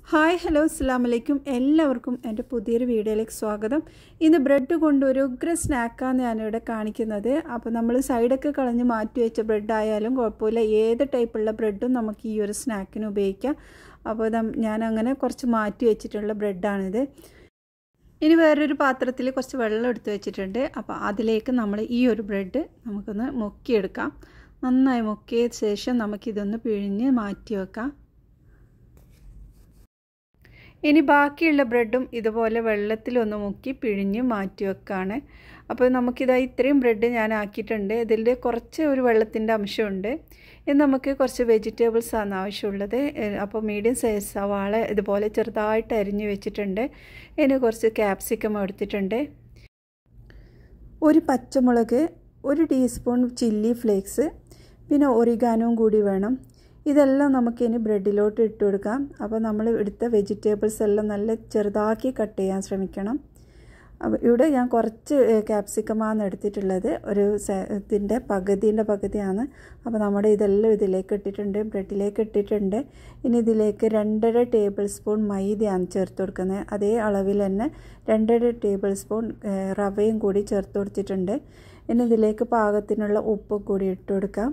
hi hello അസ്സാം വലൈക്കും എല്ലാവർക്കും എൻ്റെ പുതിയൊരു വീഡിയോയിലേക്ക് സ്വാഗതം ഇന്ന് ബ്രെഡ് കൊണ്ട് ഒരു ഉഗ്ര സ്നാക്കാണ് ഞാനിവിടെ കാണിക്കുന്നത് അപ്പോൾ നമ്മൾ സൈഡൊക്കെ കളഞ്ഞ് മാറ്റി വെച്ച ബ്രെഡ് ആയാലും കുഴപ്പമില്ല ഏത് ടൈപ്പുള്ള ബ്രെഡും നമുക്ക് ഈ ഒരു സ്നാക്കിന് ഉപയോഗിക്കാം അപ്പോൾ ഞാൻ അങ്ങനെ കുറച്ച് മാറ്റി വെച്ചിട്ടുള്ള ബ്രെഡാണിത് ഇനി വേറൊരു പാത്രത്തിൽ കുറച്ച് വെള്ളം എടുത്ത് വെച്ചിട്ടുണ്ട് അപ്പോൾ അതിലേക്ക് നമ്മൾ ഈ ഒരു ബ്രെഡ് നമുക്കൊന്ന് മുക്കിയെടുക്കാം നന്നായി മുക്കിയ ശേഷം നമുക്കിതൊന്ന് പിഴിഞ്ഞ് മാറ്റി വെക്കാം ഇനി ബാക്കിയുള്ള ബ്രെഡും ഇതുപോലെ വെള്ളത്തിലൊന്ന് മുക്കി പിഴിഞ്ഞ് മാറ്റി വെക്കുകയാണ് അപ്പോൾ നമുക്കിതാ ഇത്രയും ബ്രെഡ് ഞാൻ ആക്കിയിട്ടുണ്ട് ഇതിൽ കുറച്ച് ഒരു വെള്ളത്തിൻ്റെ അംശമുണ്ട് ഇനി നമുക്ക് കുറച്ച് വെജിറ്റബിൾസ് ആണ് ആവശ്യമുള്ളത് അപ്പോൾ മീഡിയം സൈസ് സവാള ഇതുപോലെ ചെറുതായിട്ട് അരിഞ്ഞ് വെച്ചിട്ടുണ്ട് ഇനി കുറച്ച് ക്യാപ്സിക്കം എടുത്തിട്ടുണ്ട് ഒരു പച്ചമുളക് ഒരു ടീസ്പൂൺ ചില്ലി ഫ്ലേക്സ് പിന്നെ ഒറിഗാനവും കൂടി വേണം ഇതെല്ലാം നമുക്കിനി ബ്രെഡിലോട്ട് ഇട്ട് കൊടുക്കാം അപ്പോൾ നമ്മൾ എടുത്ത വെജിറ്റബിൾസ് എല്ലാം നല്ല ചെറുതാക്കി കട്ട് ചെയ്യാൻ ശ്രമിക്കണം അപ്പോൾ ഇവിടെ ഞാൻ കുറച്ച് ക്യാപ്സിക്കമാണ് എടുത്തിട്ടുള്ളത് ഒരു ഇതിൻ്റെ പകുതിൻ്റെ പകുതിയാണ് അപ്പോൾ നമ്മുടെ ഇതെല്ലാം ഇതിലേക്ക് ഇട്ടിട്ടുണ്ട് ബ്രെഡിലേക്ക് ഇട്ടിട്ടുണ്ട് ഇനി ഇതിലേക്ക് രണ്ടര ടേബിൾ സ്പൂൺ മൈദയാണ് ചേർത്ത് കൊടുക്കുന്നത് അതേ അളവിൽ തന്നെ രണ്ടര ടേബിൾ സ്പൂൺ റവയും കൂടി ചേർത്ത് കൊടുത്തിട്ടുണ്ട് ഇനി ഇതിലേക്ക് പാകത്തിനുള്ള ഉപ്പും കൂടി ഇട്ട് കൊടുക്കാം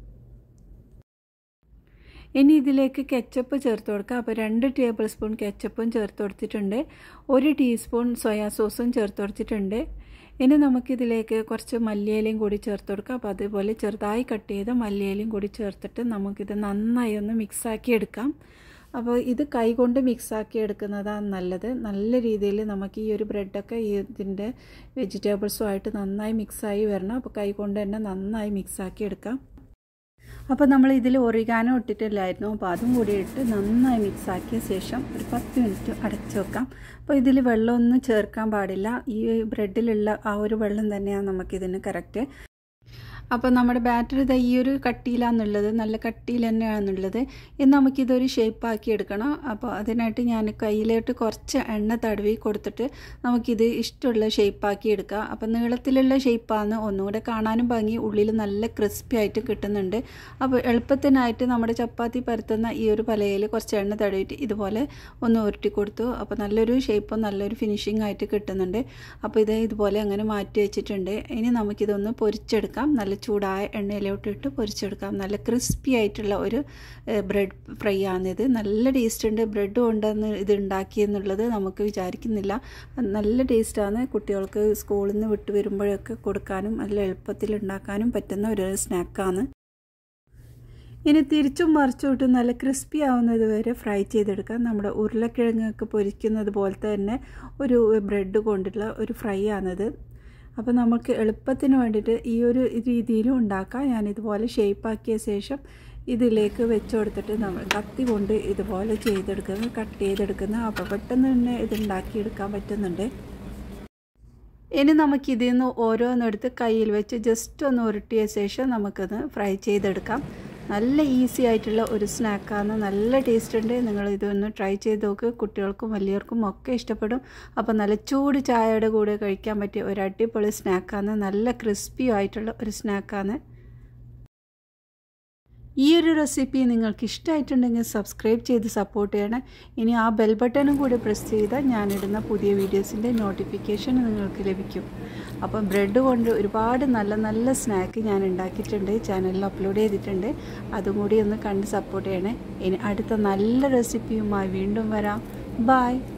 ഇനി ഇതിലേക്ക് കെച്ചപ്പ് ചേർത്ത് കൊടുക്കുക അപ്പോൾ രണ്ട് ടേബിൾ സ്പൂൺ കെച്ചപ്പും ചേർത്ത് കൊടുത്തിട്ടുണ്ട് ഒരു ടീസ്പൂൺ സോയാ സോസും ചേർത്ത് കൊടുത്തിട്ടുണ്ട് ഇനി നമുക്കിതിലേക്ക് കുറച്ച് മല്ലിയിലയും കൂടി ചേർത്ത് കൊടുക്കുക അപ്പോൾ അതുപോലെ ചെറുതായി കട്ട് ചെയ്ത മല്ലിയിലയും കൂടി ചേർത്തിട്ട് നമുക്കിത് നന്നായി ഒന്ന് മിക്സാക്കി എടുക്കാം അപ്പോൾ ഇത് കൈകൊണ്ട് മിക്സാക്കി എടുക്കുന്നതാണ് നല്ലത് നല്ല രീതിയിൽ നമുക്ക് ഈ ഒരു ബ്രെഡൊക്കെ ഈ ഇതിൻ്റെ വെജിറ്റബിൾസുമായിട്ട് നന്നായി മിക്സായി വരണം അപ്പോൾ കൈകൊണ്ട് തന്നെ നന്നായി മിക്സാക്കി എടുക്കാം അപ്പോൾ നമ്മൾ ഇതിൽ ഒറിഗാനോ ഇട്ടിട്ടില്ലായിരുന്നു അപ്പോൾ അതും കൂടി ഇട്ട് നന്നായി മിക്സ് ആക്കിയ ശേഷം ഒരു പത്ത് മിനിറ്റ് അടച്ചു വെക്കാം അപ്പോൾ ഇതിൽ വെള്ളമൊന്നും ചേർക്കാൻ പാടില്ല ഈ ബ്രെഡിലുള്ള ആ ഒരു വെള്ളം തന്നെയാണ് നമുക്കിതിന് കറക്റ്റ് അപ്പോൾ നമ്മുടെ ബാറ്റർ ഇതാ ഈ ഒരു കട്ടിയിലാണെന്നുള്ളത് നല്ല കട്ടിയിൽ തന്നെയാണെന്നുള്ളത് ഇനി നമുക്കിതൊരു ഷേപ്പാക്കി എടുക്കണം അപ്പോൾ അതിനായിട്ട് ഞാൻ കയ്യിലോട്ട് കുറച്ച് എണ്ണ തടവി കൊടുത്തിട്ട് നമുക്കിത് ഇഷ്ടമുള്ള ഷേപ്പാക്കി എടുക്കാം അപ്പോൾ നീളത്തിലുള്ള ഷേപ്പാണ് ഒന്നുകൂടെ കാണാനും ഭംഗി ഉള്ളിൽ നല്ല ക്രിസ്പി ആയിട്ട് കിട്ടുന്നുണ്ട് അപ്പോൾ എളുപ്പത്തിനായിട്ട് നമ്മുടെ ചപ്പാത്തി പരത്തുന്ന ഈ ഒരു പലയിൽ കുറച്ച് എണ്ണ തടവിയിട്ട് ഇതുപോലെ ഒന്ന് ഉരുട്ടി കൊടുത്തു അപ്പോൾ നല്ലൊരു ഷേപ്പും നല്ലൊരു ഫിനിഷിംഗ് ആയിട്ട് കിട്ടുന്നുണ്ട് അപ്പോൾ ഇത് ഇതുപോലെ അങ്ങനെ മാറ്റി വെച്ചിട്ടുണ്ട് ഇനി നമുക്കിതൊന്ന് പൊരിച്ചെടുക്കാം നല്ല ചൂടായ എണ്ണയിലോട്ട് ഇട്ട് പൊരിച്ചെടുക്കാം നല്ല ക്രിസ്പി ആയിട്ടുള്ള ഒരു ബ്രെഡ് ഫ്രൈ ആണിത് നല്ല ടേസ്റ്റ് ഉണ്ട് ബ്രെഡ് കൊണ്ടെന്ന് ഇത് ഉണ്ടാക്കിയെന്നുള്ളത് നമുക്ക് വിചാരിക്കുന്നില്ല നല്ല ടേസ്റ്റാണ് കുട്ടികൾക്ക് സ്കൂളിൽ നിന്ന് വിട്ട് വരുമ്പോഴൊക്കെ കൊടുക്കാനും നല്ല എളുപ്പത്തിൽ ഉണ്ടാക്കാനും പറ്റുന്ന ഒരു സ്നാക്കാണ് ഇനി തിരിച്ചും മറിച്ചും ഇട്ട് നല്ല ക്രിസ്പി ആവുന്നത് വരെ ഫ്രൈ ചെയ്തെടുക്കാം നമ്മുടെ ഉരുളക്കിഴങ്ങൊക്കെ പൊരിക്കുന്നത് പോലത്തെ തന്നെ ഒരു ബ്രെഡ് കൊണ്ടുള്ള ഒരു ഫ്രൈ ആണിത് അപ്പോൾ നമുക്ക് എളുപ്പത്തിന് വേണ്ടിയിട്ട് ഈ ഒരു രീതിയിലും ഉണ്ടാക്കാം ഞാൻ ഇതുപോലെ ഷേപ്പാക്കിയ ശേഷം ഇതിലേക്ക് വെച്ച് കൊടുത്തിട്ട് നമ്മൾ കത്തി കൊണ്ട് ഇതുപോലെ ചെയ്തെടുക്കുന്നത് കട്ട് ചെയ്തെടുക്കുന്ന അപ്പോൾ പെട്ടെന്ന് തന്നെ ഇത് ഉണ്ടാക്കിയെടുക്കാൻ പറ്റുന്നുണ്ട് ഇനി നമുക്കിതിൽ നിന്ന് ഓരോന്നെടുത്ത് കയ്യിൽ വെച്ച് ജസ്റ്റ് ഒന്ന് ഉരുട്ടിയ ശേഷം നമുക്കത് ഫ്രൈ ചെയ്തെടുക്കാം നല്ല ഈസി ആയിട്ടുള്ള ഒരു സ്നാക്കാണ് നല്ല ടേസ്റ്റ് ഉണ്ട് നിങ്ങൾ ഇതൊന്ന് ട്രൈ ചെയ്ത് നോക്ക് കുട്ടികൾക്കും വലിയവർക്കും ഒക്കെ ഇഷ്ടപ്പെടും അപ്പോൾ നല്ല ചൂട് ചായയുടെ കൂടെ കഴിക്കാൻ പറ്റിയ ഒരു അടിപൊളി സ്നാക്കാണ് നല്ല ക്രിസ്പിയും ആയിട്ടുള്ള ഒരു സ്നാക്കാണ് ഈ ഒരു റെസിപ്പി നിങ്ങൾക്ക് ഇഷ്ടമായിട്ടുണ്ടെങ്കിൽ സബ്സ്ക്രൈബ് ചെയ്ത് സപ്പോർട്ട് ചെയ്യണം ഇനി ആ ബെൽ ബട്ടണും കൂടി പ്രസ് ചെയ്താൽ ഞാനിടുന്ന പുതിയ വീഡിയോസിൻ്റെ നോട്ടിഫിക്കേഷൻ നിങ്ങൾക്ക് ലഭിക്കും അപ്പം ബ്രെഡ് കൊണ്ട് ഒരുപാട് നല്ല നല്ല സ്നാക്ക് ഞാൻ ഉണ്ടാക്കിയിട്ടുണ്ട് ചാനലിൽ അപ്ലോഡ് ചെയ്തിട്ടുണ്ട് അതും കൂടി ഒന്ന് കണ്ട് സപ്പോർട്ട് ചെയ്യണേ ഇനി അടുത്ത നല്ല റെസിപ്പിയുമായി വീണ്ടും വരാം ബായ്